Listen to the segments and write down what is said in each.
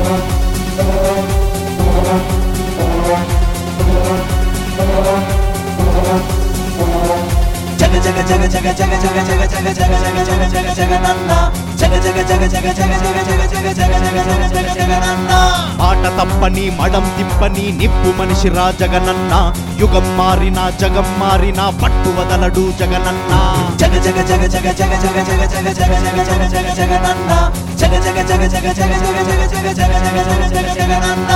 జగ జగ జగ జగ జగ జగ జగ జగ జగ జగ జగ జగ జగనన్న జగ జగ జగ జగ జగ జగ జగ జగ జగ జగ జగ జగ జగనన్న మాట తప్పని మడం తిప్పని నిప్పు మనిషి రా జగనన్న యుగం మారినా జగం మారినా పట్టు వదలడు జగనన్న జగ జగ జగ జగ జగ జగ జగ జగ జగ జగ జగ జగ జగనన్న జగ జగ జగ జగ జగ జగ జగ జగ జగ జగ జగ జగ జగనన్న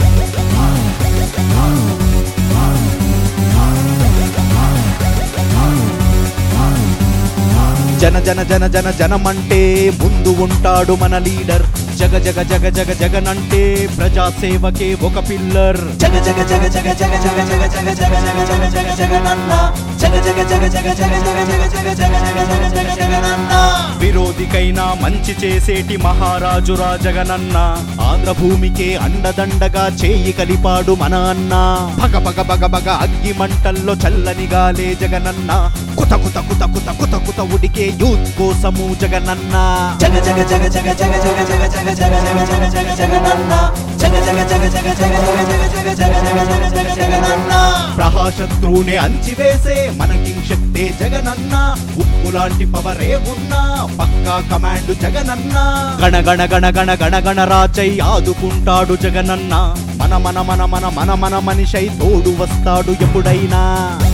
జన జన జన జన జనమంటే ముందు ఉంటాడు మన లీడర్ జగ జగ జగ జగ జగనంటే ప్రజా సేవకే ఒక పిల్లర్ జగ జగ జగ జగ జగ జగ జగ జగ జగ జగ జగ జగ జగనన్న జగ జగ జగ జగ జగ జగ జగ జగ జగ జగ జగ జగ జగనన్న విరోధికైనా మంచి చేసేటి మహారాజురా జగనన్న ఆంధ్ర భూమికే అండదండగా చేయి కలిపాడు మన అన్న పగ పగ పగ పగ అగ్గి మంటల్లో చల్లని గాలే జగనన్న కుత కుత కుత కుత కుత కుత ఉడికే యూత్ కోసము జగనన్న జగ జగ జగ జగ జగ జగ జగ జగ జగ జగ జగ జగ జగనన్న జగ జగ జగ జగ జగ జగ జగ జగ జగ జగ జగ జగ జగనన్న ప్రహాశత్రువుని అంచివేసే మనకి శక్తే జగనన్న ఉప్పు లాంటి పవరే ఉన్నా పక్కా కమాండ్ జగనన్న గణ గణ గణ గణ గణ గణ రాచై ఆదుకుంటాడు జగనన్న మన మన మన మన మన మన మనిషై తోడు వస్తాడు ఎప్పుడైనా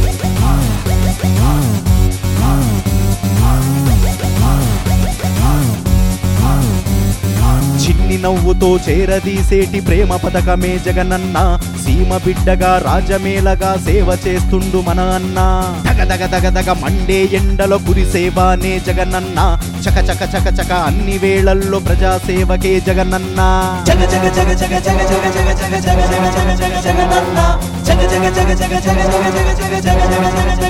చిన్ని నవ్వుతో చేరదీసేటి ప్రేమ పథకమే జగనన్న సీమ బిడ్డగా రాజమేలగా సేవ చేస్తుండు మన అన్న దగ దగ దగ దగ మండే ఎండలో కురిసేవానే జగనన్న చక చక చక చక అన్ని వేళల్లో ప్రజా సేవకే జగనన్న జగ జగ జగ జగ జగ జగ జగ జగ జగ జగ జగ జగ జగనన్న జగ జగ జగ జగ జగ జగ జగ జగ జగ జగ జగ